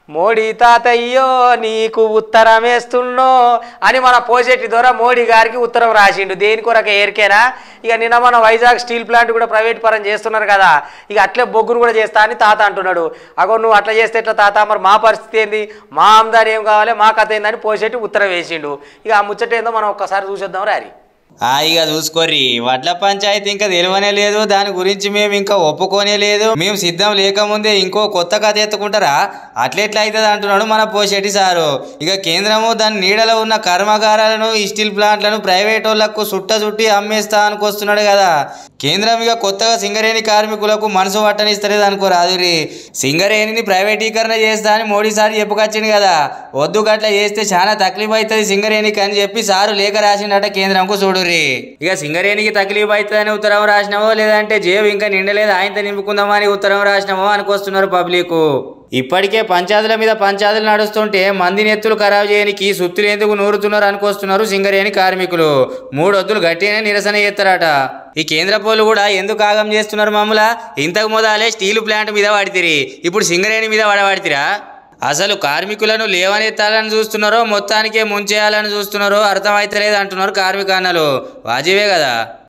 మోడీ తాతయ్యో నీకు ఉత్తరం వేస్తున్నో అని మన పోసేటి ద్వారా మోడీ గారికి ఉత్తరం రాసిండు దేని కొరకు ఏరికేనా ఇక నిన్న మన వైజాగ్ స్టీల్ ప్లాంట్ కూడా ప్రైవేట్ పరం చేస్తున్నారు కదా ఇక అట్లే బొగ్గును కూడా చేస్తా అని తాత అంటున్నాడు అగో నువ్వు అట్లా చేస్తే ఎట్లా తాత మరి మా పరిస్థితి ఏంది మా ఆమ్దాని ఏం కావాలి మా కథ ఏందని పోసేటి ఉత్తరం వేసిండు ఇక ఆ ముచ్చట ఏందో మనం ఒక్కసారి చూసేద్దాం రారి ఆ ఇక చూసుకోర్రి వడ్ల పంచాయతీ ఇంకా తెలియనే లేదు దాని గురించి మేము ఇంకా ఒప్పుకోనే లేదు మేము సిద్ధం లేకముందే ఇంకో కొత్త కథ ఎత్తుకుంటారా అట్లెట్లా అవుతుంది అంటున్నాడు మన పోషెట్టి సారు ఇక కేంద్రము దాని నీడలో ఉన్న కర్మాగారాలను ఈ స్టీల్ ప్లాంట్లను ప్రైవేట్ వాళ్ళకు సుట్ట చుట్టి అమ్మేస్తా అనుకొస్తున్నాడు కదా కేంద్రం ఇక కొత్తగా సింగరేణి కార్మికులకు మనసు పట్టనిస్తలేదు అనుకో రాదురి సింగరేణిని ప్రైవేటీకరణ చేస్తా అని మోడీ సార్ చెప్పుకొచ్చింది కదా వద్దు గట్ల చేస్తే చాలా తక్లీఫ్ అవుతుంది సింగరేణికి అని చెప్పి సారు లేఖ రాసిండట కేంద్రంకు చూడుర్రి ఇక సింగరేణికి తక్లీఫ్ అవుతుందని ఉత్తరం రాసినామో లేదంటే జేబు ఇంకా నిండలేదు ఆయనతో నింపుకుందామని ఉత్తరం రాసినామో అనుకొస్తున్నారు పబ్లిక్ ఇప్పటికే పంచాయతీల మీద పంచాయతీలు నడుస్తుంటే మంది నెత్తులు ఖరాబ్ చేయనికి సుత్తులు ఎందుకు నూరుతున్నారు అనుకొస్తున్నారు సింగరేణి కార్మికులు మూడు వద్దులు గట్టిగానే నిరసన చేస్తారట ఈ కేంద్ర పోలు కూడా ఎందుకు ఆగం చేస్తున్నారు మామూల ఇంతకు మొదలే స్టీల్ ప్లాంట్ మీద వాడితిరి ఇప్పుడు సింగరేణి మీద వాడవాడితిరా అసలు కార్మికులను లేవనెత్తాలని చూస్తున్నారో మొత్తానికే ముంచేయాలని చూస్తున్నారో అర్థమైతలేదు అంటున్నారు కార్మిక అన్నలు వాజివే కదా